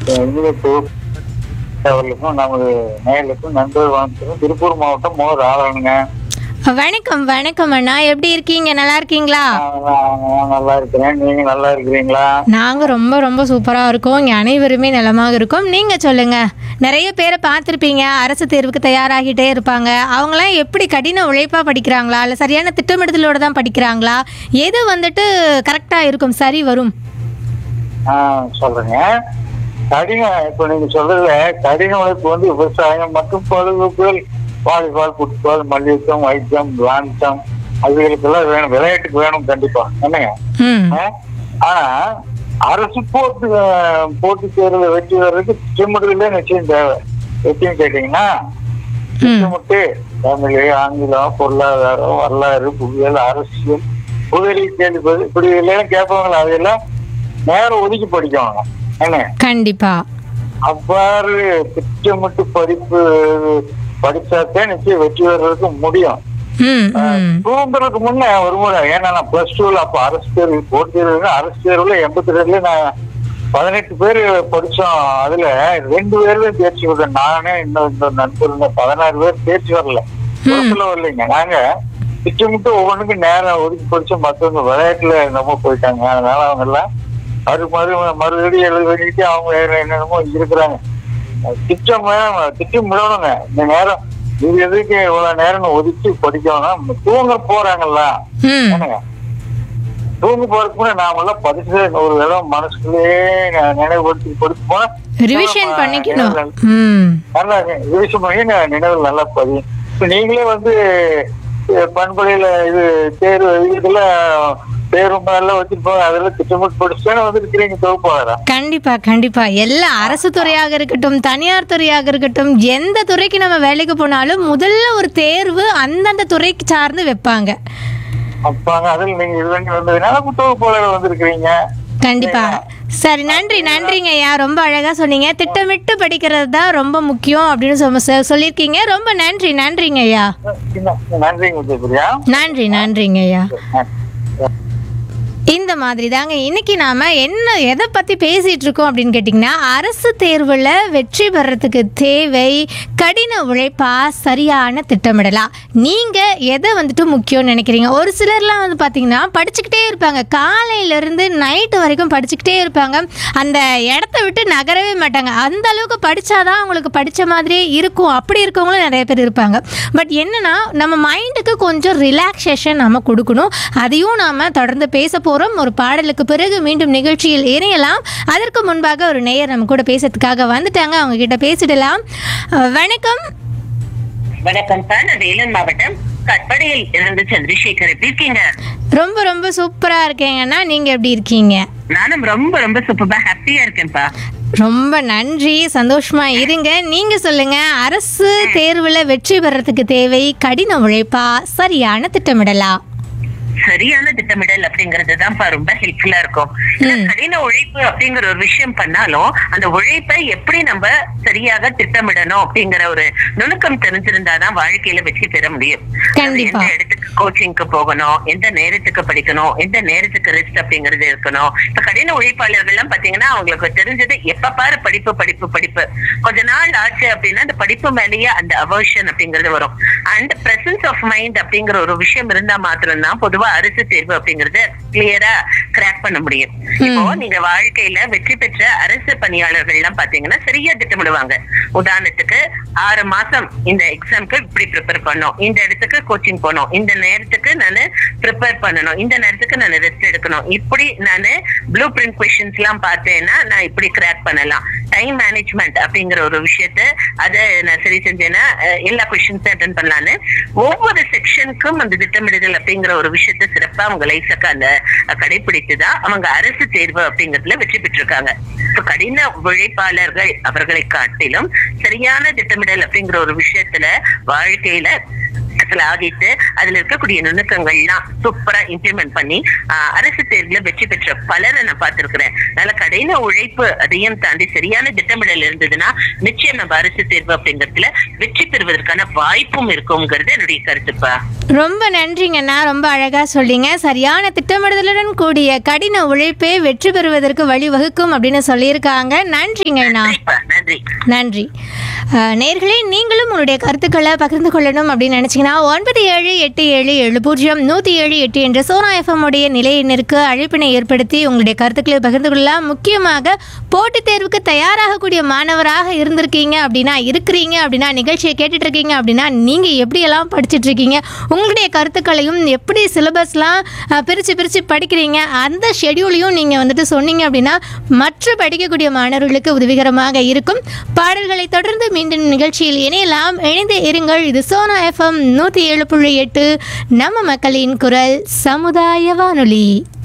இனிப்பு அவர்களுக்கும் நமது நேயர்களுக்கும் நண்பர் வணக்கம் திருப்பூர் மாவட்டம் மோ ராதானுங்க வணக்கம் வணக்கம் அண்ணா எப்படி இருக்கீங்க நல்லா இருக்கீங்களா நான் நான் நல்லா இருக்கிறேன் நீங்க நல்லா இருக்கிறீங்களா நாங்க ரொம்ப ரொம்ப சூப்பரா இருக்கோம் இங்க அனைவருமே நலமாக இருக்கோம் நீங்க சொல்லுங்க நிறைய பேரை பார்த்துருப்பீங்க அரசு தேர்வுக்கு தயாராகிட்டே இருப்பாங்க அவங்களாம் எப்படி கடின உழைப்பா படிக்கிறாங்களா இல்ல சரியான திட்டமிடுதலோட தான் படிக்கிறாங்களா எது வந்துட்டு கரெக்டா இருக்கும் சரி வரும் ஆ சொல்றேங்க கடின இப்ப நீங்க சொல்றதுல கடின உழைப்பு வந்து விவசாயம் மற்றும் பொழுதுபோக்குகள் வாலிபால் ஃபுட்பால் மல்யுத்தம் வைத்தியம் லான்சம் அதுகளுக்கெல்லாம் வேணும் விளையாட்டுக்கு வேணும் கண்டிப்பா என்னங்க ம் ஆ? ஆனா அரசு போட்டு போட்டித் தேர்வுல வெற்றி வர்றதுக்கு திட்டமிடலே நிச்சயம் தேவை எப்படின்னு கேட்டீங்கன்னா ம் திட்டமிட்டு தமிழ் ஆங்கிலம் பொருளாதாரம் வரலாறு புவியியல் அரசியல் புதலி கேள்வி இப்படி எல்லாம் கேட்பாங்களா அதெல்லாம் நேரம் ஒதுக்கி படிக்கணும் என்ன கண்டிப்பா அவ்வாறு திட்டமிட்டு படிப்பு படிச்சாத்தான் நிச்சயம் வெற்றி பெறதுக்கு முடியும் ம் ம் தூங்குறதுக்கு முன்ன ஒரு முறை ஏன்னா நான் பிளஸ் டூல அப்ப அரசு தேர்வு போட்டி தேர்வு அரசு தேர்வுல எண்பத்தி ரெண்டுல நான் பதினெட்டு பேர் படிச்சோம் அதுல ரெண்டு பேர்ல தேர்ச்சி வரல நானே இன்னும் இந்த நண்பர் இந்த பதினாறு பேர் தேர்ச்சி வரல பொறுப்புல வரலைங்க நாங்க திட்டமிட்டு ஒவ்வொன்றுக்கும் நேரம் ஒதுக்கி படிச்சோம் மத்தவங்க விளையாட்டுல என்னமோ போயிட்டாங்க அதனால அவங்க எல்லாம் மறு மறு மறுபடியும் எழுத வேண்டிட்டு அவங்க வேற என்னென்னமோ இருக்கிறாங்க திட்டம் திட்டம் விடணுங்க இந்த நேரம் இது எதுக்கு இவ்வளவு நேரம் ஒதுக்கி படிக்கணும் தூங்க போறாங்கல்ல ம் என்னங்க தூங்க போறதுக்கு முன்னாடி நாமெல்லாம் படிச்சு ஒரு இடம் மனசுக்குள்ளேயே ந- நினைவுபடுத்தி படிச்சு போனா ரிவிஷன் நம்ம பண்ணிக்கணும் நினைவுகள் ம் நல்லா ரிவிஷன் பண்ணி ந- நினைவுகள் நல்லா பதியும் இப்ப நீங்களே வந்து அஹ், பண்பலையில இது தேர்வு இதுல தேர்வு மேல வச்சிருப்போம் அதெல்லாம் திட்டமிட்டு படிச்சுதானே வந்துருக்கிறீங்க தொகுப்பாளரா கண்டிப்பா கண்டிப்பா எல்லா அரசு துறையாக இருக்கட்டும் தனியார் துறையாக இருக்கட்டும் எந்த துறைக்கு நம்ம வேலைக்கு போனாலும் முதல்ல ஒரு தேர்வு அந்தந்த துறைக்கு சார்ந்து வைப்பாங்க அப்பாங்க அதில் நீங்க இது பண்ணி வந்ததுனால தொகுப்பாளர் வந்திருக்கிறீங்க கண்டிப்பா சரி நன்றி நன்றிங்க ஐயா ரொம்ப அழகா சொன்னீங்க திட்டமிட்டு படிக்கிறது தான் ரொம்ப முக்கியம் அப்படின்னு சொ- சொ- சொல்லியிருக்கீங்க ரொம்ப நன்றி நன்றிங்க ஐயா நன்றிங்க முத்துப்பிரியா நன்றி நன்றிங்க ஐயா இந்த மாதிரி தாங்க இன்னைக்கு நாம என்ன எதை பத்தி பேசிட்டு இருக்கோம் அப்படின்னு கேட்டிங்கன்னா அரசு தேர்வுல வெற்றி பெறத்துக்கு தேவை கடின உழைப்பா சரியான திட்டமிடலா நீங்க எதை வந்துட்டு முக்கியம்னு நினைக்கிறீங்க ஒரு சிலர்லாம் வந்து பாத்தீங்கன்னா படிச்சுக்கிட்டே இருப்பாங்க காலையில இருந்து நைட்டு வரைக்கும் படிச்சுக்கிட்டே இருப்பாங்க அந்த இடத்த விட்டு நகரவே மாட்டாங்க அந்த அளவுக்கு படிச்சாதான் அவங்களுக்கு படிச்ச மாதிரியே இருக்கும் அப்படி இருக்கவங்களும் நிறைய பேர் இருப்பாங்க பட் என்னன்னா நம்ம மைண்டுக்கு கொஞ்சம் ரிலாக்ஸேஷன் நம்ம கொடுக்கணும் அதையும் நாம தொடர்ந்து பேச போறோம் ஒரு பாடலுக்கு பிறகு மீண்டும் நிகழ்ச்சியில் இணையலாம் அதற்கு முன்பாக ஒரு நேயர் நம்ம கூட பேசுறதுக்காக வந்துட்டாங்க அவங்க கிட்ட பேசிடலாம் அஹ், வணக்கம் வணக்கம் சார் நான் வேலூர் மாவட்டம் கட்படையில் இருந்து சந்திரசேகர் எப்படி இருக்கீங்க ரொம்ப ரொம்ப சூப்பரா இருக்கேங்கன்னா நீங்க எப்படி இருக்கீங்க நானும் ரொம்ப ரொம்ப சூப்பரா ஹாப்பியா இருக்கேன்ப்பா ரொம்ப நன்றி சந்தோஷமா இருங்க நீங்க சொல்லுங்க அரசு தேர்வுல வெற்றி பெறத்துக்கு தேவை கடின உழைப்பா சரியான திட்டமிடலா சரியான திட்டமிடல் அப்படிங்கறது தான்ப்பா ரொம்ப ஹெல்ப்ஃபுல்லா இருக்கும் ஏன்னா கடின உழைப்பு அப்படிங்கிற ஒரு விஷயம் பண்ணாலும் அந்த உழைப்பை எப்படி நம்ம சரியாக திட்டமிடணும் அப்படிங்கிற ஒரு நுணுக்கம் தெரிஞ்சிருந்தாதான் வாழ்க்கையில வெற்றி பெற முடியும் அதாவது கண்டிப்பா. எந்த இடத்துக்கு கோச்சிங்க்கு போகணும் எந்த நேரத்துக்கு படிக்கணும் எந்த நேரத்துக்கு ரெஸ்ட் அப்படிங்கிறது இருக்கணும் இப்ப கடின உழைப்பாளர்கள் எல்லாம் பாத்தீங்கன்னா அவங்களுக்கு தெரிஞ்சது எப்ப பாரு படிப்பு படிப்பு படிப்பு கொஞ்ச நாள் ஆச்சு அப்படின்னா அந்த படிப்பு மேலேயே அந்த அவர்ஷன் அப்படிங்கிறது வரும் அண்ட் பிரசன்ஸ் ஆஃப் மைண்ட் அப்படிங்கிற ஒரு விஷயம் இருந்தா மாத்திரம்தான் பொதுவா அரசு தேர்வு அப்படிங்கறது கிளியரா கிராக் பண்ண முடியும் இப்போ நீங்க வாழ்க்கையில வெற்றி பெற்ற அரசு பணியாளர்கள் எல்லாம் பாத்தீங்கன்னா சரியா திட்டமிடுவாங்க உதாரணத்துக்கு ஆறு மாசம் இந்த எக்ஸாம்க்கு இப்படி ப்ரிப்பேர் பண்ணணும் இந்த இடத்துக்கு கோச்சிங் போகணும் இந்த நேரத்துக்கு நான் ப்ரிப்பேர் பண்ணணும் இந்த நேரத்துக்கு நான் ரெஸ்ட் எடுக்கணும் இப்படி நான் ப்ளூ பிரிண்ட் கொஸ்டின்ஸ் எல்லாம் பார்த்தேன்னா நான் இப்படி கிராக் பண்ணலாம் டைம் மேனேஜ்மெண்ட் அப்படிங்கிற ஒரு விஷயத்த அதை நான் சரி செஞ்சேன்னா அஹ், எல்லா கொஸ்டின்ஸும் அட்டன் பண்ணலான்னு ஒவ்வொரு செக்ஷனுக்கும் அந்த திட்டமிடுதல் அப்படிங்கிற ஒரு விஷயத்த சிறப்பா அவங்க லைஃப்க்கு அந்த அஹ், கடைபிடித்துதான் அவங்க அரசு தேர்வு அப்படிங்கறதுல வெற்றி பெற்றிருக்காங்க இப்ப கடின உழைப்பாளர்கள் அவர்களை காட்டிலும் சரியான திட்டமிடல் அப்படிங்கிற ஒரு விஷயத்துல வாழ்க்கையில பாடத்துல ஆகிட்டு அதுல இருக்கக்கூடிய நுணுக்கங்கள்லாம் சூப்பரா இம்ப்ளிமெண்ட் பண்ணி ஆஹ், அரசு தேர்வுல வெற்றி பெற்ற பலரை நான் பார்த்திருக்கிறேன் அதனால கடின உழைப்பு அதையும் தாண்டி சரியான திட்டமிடல் இருந்ததுன்னா நிச்சயம் நம்ம அரசு தேர்வு அப்படிங்கறதுல வெற்றி பெறுவதற்கான வாய்ப்பும் இருக்குங்கிறது என்னுடைய கருத்துப்பா ரொம்ப நன்றிங்கண்ணா ரொம்ப அழகாக சொல்லிங்க சரியான திட்டமிடுதலுடன் கூடிய கடின உழைப்பே வெற்றி பெறுவதற்கு வழிவகுக்கும் அப்படின்னு சொல்லியிருக்காங்க நன்றிங்கண்ணா நன்றிப்பா நன்றி நன்றி அஹ், நேர்களே நீங்களும் உங்களுடைய கருத்துக்களை பகிர்ந்து கொள்ளணும் அப்படின்னு நினச்சிங்கன்னா ஒன்பது ஏழு எட்டு ஏழு ஏழு பூஜ்ஜியம் நூற்றி ஏழு எட்டு என்ற சோனா எஃப்எம் உடைய நிலையினருக்கு அழைப்பினை ஏற்படுத்தி உங்களுடைய கருத்துக்களை பகிர்ந்து கொள்ளலாம் முக்கியமாக போட்டித் தேர்வுக்கு தயாராகக்கூடிய மாணவராக இருந்திருக்கீங்க அப்படின்னா இருக்கிறீங்க அப்படின்னா நிகழ்ச்சியை கேட்டுட்டு இருக்கீங்க அப்படின்னா நீங்கள் எப்படியெல்லாம் படிச்சுட்டு இருக்கீங்க உங்களுடைய கருத்துக்களையும் எப்படி சிலபஸ்லாம் பிரித்து பிரித்து படிக்கிறீங்க அந்த ஷெடியூலையும் நீங்கள் வந்துட்டு சொன்னீங்க அப்படின்னா மற்ற படிக்கக்கூடிய மாணவர்களுக்கு உதவிகரமாக இருக்கும் பாடல்களை தொடர்ந்து மீண்டும் நிகழ்ச்சியில் இணையலாம் இணைந்து இருங்கள் இது சோனா எஃப்எம் நூற்றி ஏழு புள்ளி எட்டு நம்ம மக்களின் குரல் சமுதாய வானொலி